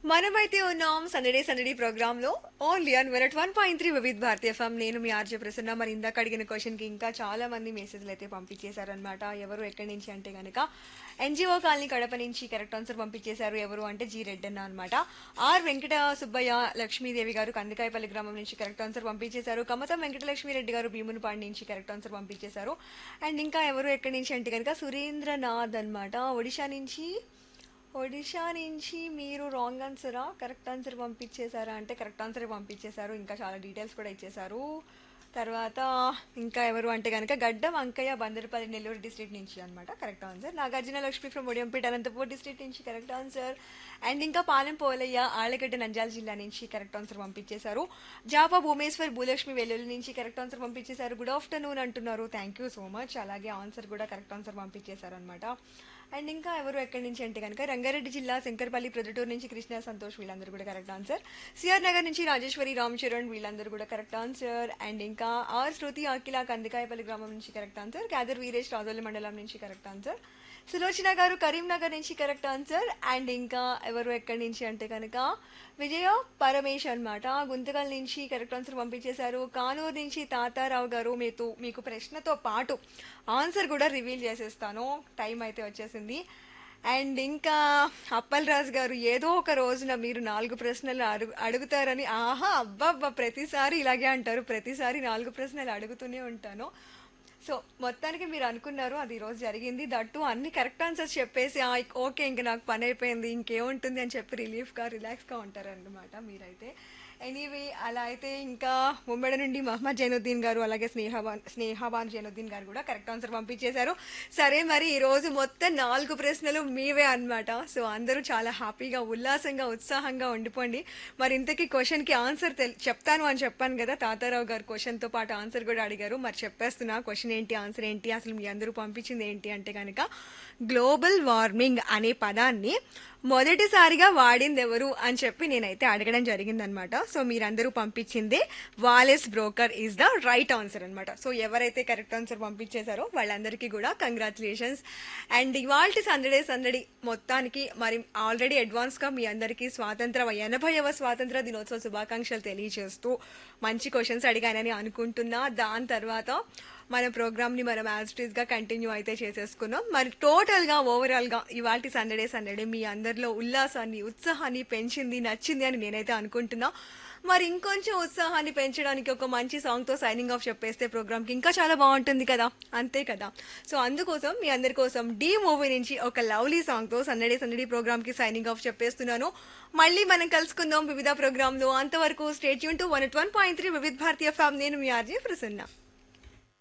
మనమైతే ఉన్నాం సండే సందడి ప్రోగ్రామ్ లో only on one one point three Vividh Bharati FM నేను మీ ఆర్జే ప్రసన్న మరి ఇందాక అడిగిన క్వశ్చన్ కి ఇంకా చాలా మంది మెసేజ్లు అయితే పంపించేశారనమాట ఎవరు ఎక్కడి నుంచి అంటే కనుక ఎన్జిఓ కాలనీ కడప నుంచి కరెక్ట్ ఆన్సర్ పంపించేశారు ఎవరు అంటే జీ రెడ్డన్న అనమాట ఆర్ వెంకట సుబ్బయ్య లక్ష్మీదేవి గారు కందికాయపల్లి గ్రామం నుంచి కరెక్ట్ ఆన్సర్ పంపించేశారు కమతం వెంకటలక్ష్మి రెడ్డి గారు భీమునిపాడు నుంచి కరెక్ట్ ఆన్సర్ పంపించేశారు అండ్ ఇంకా ఎవరు ఎక్కడి నుంచి అంటే కనుక సురేంద్రనాథ్ అన్నమాట ఒడిషా నుంచి ఒడిషా నుంచి మీరు రాంగ్ ఆన్సరా కరెక్ట్ ఆన్సర్ పంపించేశారా అంటే కరెక్ట్ ఆన్సర్ పంపించేశారు ఇంకా చాలా డీటెయిల్స్ కూడా ఇచ్చేశారు తర్వాత ఇంకా ఎవరు అంటే కనుక గడ్డం అంకయ్య బందరపల్లి నెల్లూరు డిస్ట్రిక్ట్ నుంచి అనమాట correct answer Nagarjuna Lakshmi from Odiyampeta Anantapur district నుంచి కరెక్ట్ ఆన్సర్ అండ్ ఇంకా పాలెం పోలయ్య ఆళ్ళగడ్డ నంద్యాల జిల్లా నుంచి కరెక్ట్ ఆన్సర్ పంపించేశారు జాపా భూమేశ్వర్ భూలక్ష్మి వెల్లుల్లి నుంచి కరెక్ట్ ఆన్సర్ పంపించేశారు గుడ్ ఆఫ్టర్నూన్ అంటున్నారు థ్యాంక్ యూ సో మచ్ అలాగే ఆన్సర్ కూడా కరెక్ట్ ఆన్సర్ పంపించేశారు అనమాట అండ్ ఇంకా ఎవరు ఎక్కడి నుంచి అంటే కనుక రంగారెడ్డి జిల్లా శంకర్పల్లి ప్రొద్దుటూరు నుంచి కృష్ణ సంతోష్ వీళ్ళందరూ కూడా కరెక్ట్ ఆన్సర్ సిఆర్ నగర్ నుంచి రాజేశ్వరి రామ్ చరణ్ వీళ్ళందరూ కూడా కరెక్ట్ ఆన్సర్ అండ్ ఇంకా ఆర్ శృతి అఖిల కందికాయపల్లి గ్రామం నుంచి కరెక్ట్ ఆన్సర్ క్యాదర్ వీరేష్ రాజోలి మండలం నుంచి కరెక్ట్ ఆన్సర్ సులోచన గారు కరీంనగర్ నుంచి కరెక్ట్ ఆన్సర్ అండ్ ఇంకా ఎవరు ఎక్కడి నుంచి అంటే కనుక విజయ పరమేష్ అన్నమాట గుంతకల్ నుంచి కరెక్ట్ ఆన్సర్ పంపించేశారు కానూరు నుంచి తాతారావు గారు మీతో మీకు ప్రశ్నతో పాటు ఆన్సర్ కూడా రివీల్ చేసేస్తాను టైం అయితే వచ్చేసింది అండ్ ఇంకా అప్పల్ రాజు గారు ఏదో ఒక రోజున మీరు నాలుగు ప్రశ్నలు అడుగు అడుగుతారని ఆహా అబ్బబ్బా ప్రతిసారి ఇలాగే అంటారు ప్రతిసారి నాలుగు ప్రశ్నలు అడుగుతూనే ఉంటాను సో మొత్తానికి మీరు అనుకున్నారు అది ఈ రోజు జరిగింది దట్టు అన్ని కరెక్ట్ ఆన్సర్స్ చెప్పేసి "ఆ, ఓకే ఇంక నాకు పని అయిపోయింది ఇంకేముంటుంది అని చెప్పి రిలీఫ్గా రిలాక్స్గా ఉంటారు అన్నమాట మీరైతే ఎనీవే అలా అయితే ఇంకా ముమ్మడి నుండి మహమ్మద్ జైనుద్దీన్ గారు అలాగే స్నేహబాన్ స్నేహబాన్ జైనుద్దీన్ గారు కూడా కరెక్ట్ ఆన్సర్ పంపించేశారు సరే మరి ఈ రోజు మొత్తం నాలుగు ప్రశ్నలు మీవే అన్నమాట సో అందరూ చాలా హ్యాపీగా ఉల్లాసంగా ఉత్సాహంగా ఉండిపోండి మరి ఇంతకీ క్వశ్చన్కి ఆన్సర్ తెల్ చెప్తాను అని చెప్పాను కదా తాతారావు గారు క్వశ్చన్తో పాటు ఆన్సర్ కూడా అడిగారు మరి చెప్పేస్తున్నా క్వశ్చన్ ఏంటి ఆన్సర్ ఏంటి అసలు మీ అందరూ పంపించింది ఏంటి అంటే కనుక గ్లోబల్ వార్మింగ్ అనే పదాన్ని మొదటిసారిగా వాడింది ఎవరు అని చెప్పి నేనైతే అడగడం జరిగిందనమాట సో మీరందరూ పంపించిందే Wallace Broecker is the right answer అనమాట సో ఎవరైతే కరెక్ట్ ఆన్సర్ పంపించేశారో వాళ్ళందరికీ కూడా కంగ్రాచులేషన్స్ అండ్ ఇవాళ సందడే సందడి మొత్తానికి మరి ఆల్రెడీ అడ్వాన్స్గా మీ అందరికీ స్వాతంత్ర ఎనభైవ స్వాతంత్ర దినోత్సవ శుభాకాంక్షలు తెలియజేస్తూ మంచి క్వశ్చన్స్ అడిగానని అనుకుంటున్నా దాని తర్వాత మన ప్రోగ్రామ్ని మనం యాజ్ ఇట్ గా కంటిన్యూ అయితే చేసేసుకున్నాం మరి టోటల్గా ఓవరాల్గా ఇవాళ సందడే సందడే మీ అందరిలో ఉల్లాసాన్ని ఉత్సాహాన్ని పెంచింది నచ్చింది అని నేనైతే అనుకుంటున్నా మరి ఇంకొంచెం ఉత్సాహాన్ని పెంచడానికి ఒక మంచి సాంగ్తో సైనింగ్ ఆఫ్ చెప్పేస్తే ప్రోగ్రామ్కి ఇంకా చాలా బాగుంటుంది కదా అంతే కదా సో అందుకోసం మీ అందరి కోసం డీ మూవీ నుంచి ఒక లవ్లీ సాంగ్తో సందడే సందడి ప్రోగ్రామ్కి సైనింగ్ ఆఫ్ చెప్పేస్తున్నాను మళ్ళీ మనం కలుసుకుందాం వివిధ ప్రోగ్రాంలో అంతవరకు స్టేట్ యూన్ to one one point three Vividh Bharati ఫ్యామ్ నేను మీ ఆర్జే ప్రసన్న